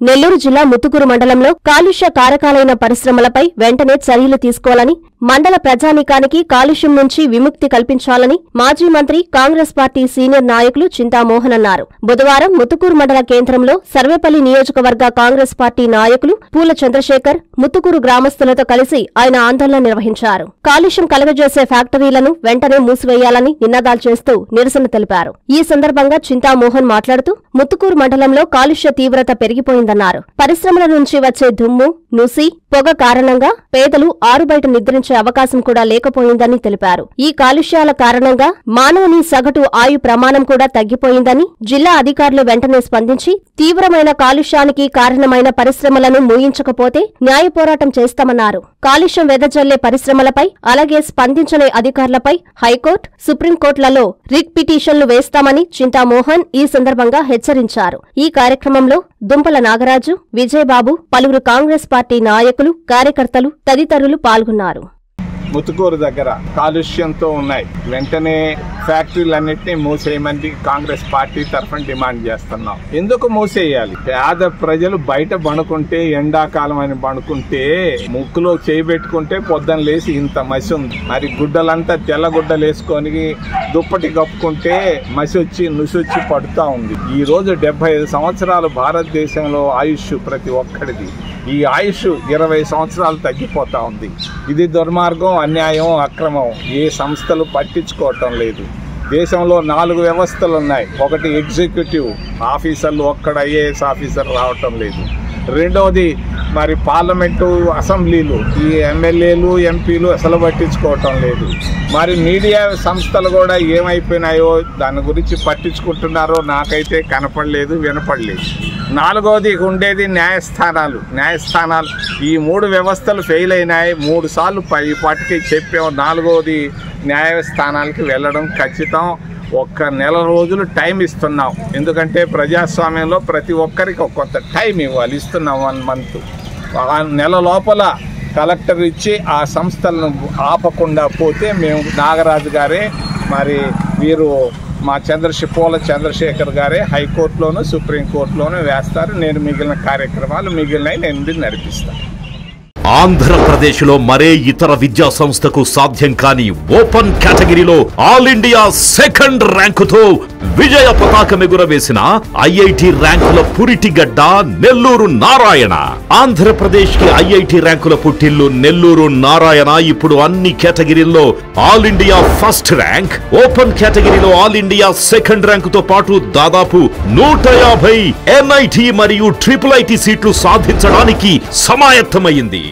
నెల్లూరు జిల్లా ముత్తుకూరు మండలంలో కాలుష్య కారకాలైన పరిశ్రమలపై వెంటనే చర్యలు తీసుకోవాలని మండల ప్రజానీకానికి కాలుష్యం నుంచి విముక్తి కల్పించాలని మాజీ మంత్రి కాంగ్రెస్ పార్టీ సీనియర్ నాయకులు చింతామోహన్ అన్నారు బుధవారం ముత్తుకూరు మండల కేంద్రంలో సర్వేపల్లి నియోజకవర్గ కాంగ్రెస్ పార్టీ నాయకులు పూల చంద్రశేఖర్ ముత్తుకూరు గ్రామస్తులతో కలిసి ఆయన ఆందోళన నిర్వహించారు కాలుష్యం కలగజేసే ఫ్యాక్టరీలను వెంటనే మూసివేయాలని నినాదాలు చేస్తూ నిరసన తెలిపారు ఈ సందర్భంగా చింతామోహన్ మాట్లాడుతూ ముత్తుకూరు మండలంలో కాలుష్య తీవ్రత పెరిగిపోయిందన్నారు పరిశ్రమల నుంచి వచ్చే దుమ్ము నుసి పొగ కారణంగా పేదలు ఆరుబయట నిద్రించే అవకాశం కూడా లేకపోయిందని తెలిపారు ఈ కాలుష్యాల కారణంగా మానవుని సగటు ఆయు ప్రమాణం కూడా తగ్గిపోయిందని జిల్లా అధికారులు వెంటనే స్పందించి తీవ్రమైన కాలుష్యానికి కారణమైన పరిశ్రమలను మూయించకపోతే న్యాయ పోరాటం చేస్తామన్నారు కాలుష్యం వెదజల్లే పరిశ్రమలపై అలాగే స్పందించని అధికారులపై హైకోర్టు సుప్రీంకోర్టులలో రిట్ పిటిషన్లు వేస్తామని చింతామోహన్ ఈ సందర్భంగా హెచ్చరించారు ఈ కార్యక్రమంలో దుంపల నాగరాజు విజయబాబు పలువురు కాంగ్రెస్ పార్టీ నాయకులు కార్యకర్తలు తదితరులు పాల్గొన్నారు ముతుకూరు దగ్గర కాలుష్యంతో ఉన్నాయి వెంటనే ఫ్యాక్టరీలన్నింటినీ మూసేయమని కాంగ్రెస్ పార్టీ తరఫున డిమాండ్ చేస్తున్నాం ఎందుకు మూసేయాలి పేద ప్రజలు బయట పడుకుంటే ఎండాకాలం అని పడుకుంటే ముక్కులో చేయి పెట్టుకుంటే పొద్దున లేసి ఇంత మసి ఉంది మరి గుడ్డలంతా తెల్ల గుడ్డలు వేసుకొని దుప్పటి కప్పుకుంటే మసి వచ్చి నుసి వచ్చి పడుతూ ఉంది ఈ రోజు డెబ్బై ఐదు సంవత్సరాలు భారతదేశంలో ఆయుష్ ప్రతి ఒక్కడిది ఈ ఆయుష్ ఇరవై సంవత్సరాలు తగ్గిపోతా ఉంది ఇది దుర్మార్గం అన్యాయం అక్రమం ఏ సంస్థలు పట్టించుకోవటం లేదు దేశంలో నాలుగు వ్యవస్థలు ఉన్నాయి ఒకటి ఎగ్జిక్యూటివ్ ఆఫీసర్లు ఒక్కడ ఐఏఎస్ ఆఫీసర్ రావటం లేదు రెండవది మరి పార్లమెంటు అసెంబ్లీలు ఈ ఎమ్మెల్యేలు ఎంపీలు అసలు పట్టించుకోవటం లేదు మరి మీడియా సంస్థలు కూడా ఏమైపోయినాయో దాని గురించి పట్టించుకుంటున్నారో నాకైతే కనపడలేదు వినపడలేదు నాలుగవది ఉండేది న్యాయస్థానాలు న్యాయస్థానాలు ఈ మూడు వ్యవస్థలు ఫెయిల్ అయినాయి మూడు సార్లు పై పాటికి చెప్పాం నాలుగవది న్యాయస్థానాలకి వెళ్ళడం ఖచ్చితం ఒక్క నెల రోజులు టైం ఇస్తున్నాం ఎందుకంటే ప్రజాస్వామ్యంలో ప్రతి ఒక్కరికి ఒక కొంత టైం ఇవ్వాలి ఇస్తున్నాం వన్ మంత్ ఆ నెల లోపల కలెక్టర్ ఇచ్చి ఆ సంస్థలను ఆపకుండా పోతే మేము నాగరాజు గారే మరి వీరు మా చంద్రశే పూల చంద్రశేఖర్ గారే హైకోర్టులోను సుప్రీంకోర్టులోను వేస్తారు నేను మిగిలిన కార్యక్రమాలు మిగిలినవి నేను నడిపిస్తాను ఆంధ్రప్రదేశ్లో మరే ఇతర విద్యా సంస్థకు సాధ్యం కాని ఓపెన్ కేటగిరీలో ఆల్ ఇండియా సెకండ్ ర్యాంకుతో విజయ పతాకం ఎగురవేసిన ఐఐటి ర్యాంకుల పురిటిగడ్డ నెల్లూరు నారాయణ ఆంధ్రప్రదేశ్ కి ఐఐటి ర్యాంకుల పుట్టిల్లు నెల్లూరు నారాయణ ఇప్పుడు అన్ని కేటగిరీల్లో all India first rank open కేటగిరీలో ఆల్ ఇండియా సెకండ్ ర్యాంకుతో పాటు దాదాపు నూట యాభై ఎన్ఐటి మరియు ట్రిపుల్ ఐటి సీట్లు సాధించడానికి సమాయత్తమైంది